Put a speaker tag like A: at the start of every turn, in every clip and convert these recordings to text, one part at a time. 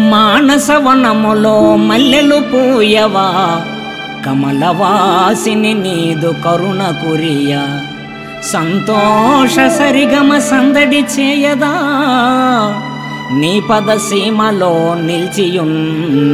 A: మానసవనములో మల్లెలు పూయవా కమలవాసిని నీదు కరుణ కురియ సంతోష సరిగమ సందడి చేయదా నీ పద సీమలో నిలిచియున్న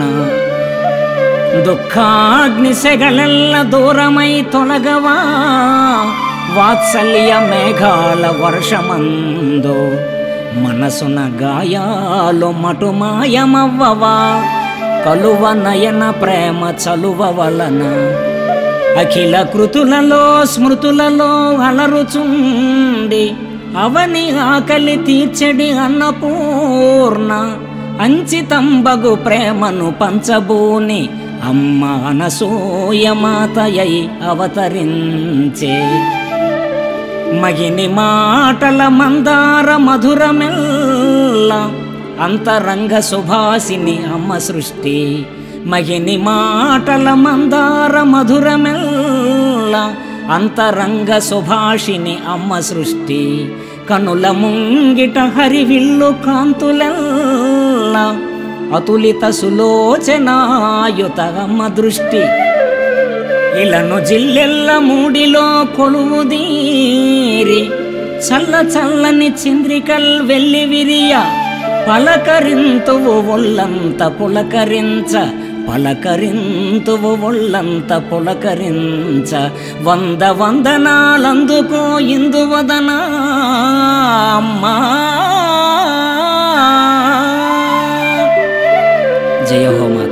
A: దుఃఖాగ్ని సెగలెల్ల దూరమై తొలగవా వాత్సల్య మేఘాల వర్షమందు మనసున గాయాలు మటుమాయమవ్వవా కలువ నయన ప్రేమ చలువ వలన అఖిల కృతులలో స్మృతులలో అలరుచుండి అవని ఆకలి తీర్చడి అన్నపూర్ణ అంచితంబగు ప్రేమను పంచబూని అమ్మ అనసూయమాతయై అవతరించే మగిని మాటల మందార మధురమెల్ల అంతరంగ సుభాసిని అమ్మ సృష్టి మగిని మాటల మందార మధురమెల్ల అంతరంగ సుభాషిని అమ్మ సృష్టి కనుల ముంగిట హరివిల్లు కాంతులెల్ల అతులిత సులోచనాయుత అమ్మ దృష్టి ఇలను జిల్లెల్ల మూడిలో కొలువుదీరి చల్ల చల్లని చింద్రికల్ వెళ్ళి విరియ పలకరింతువు ఒళ్ళంత పులకరించ పలకరింతువు ఒళ్ళంత పులకరించ వంద వందనాలందుకో ఇందువదనా అమ్మా జయ హోమ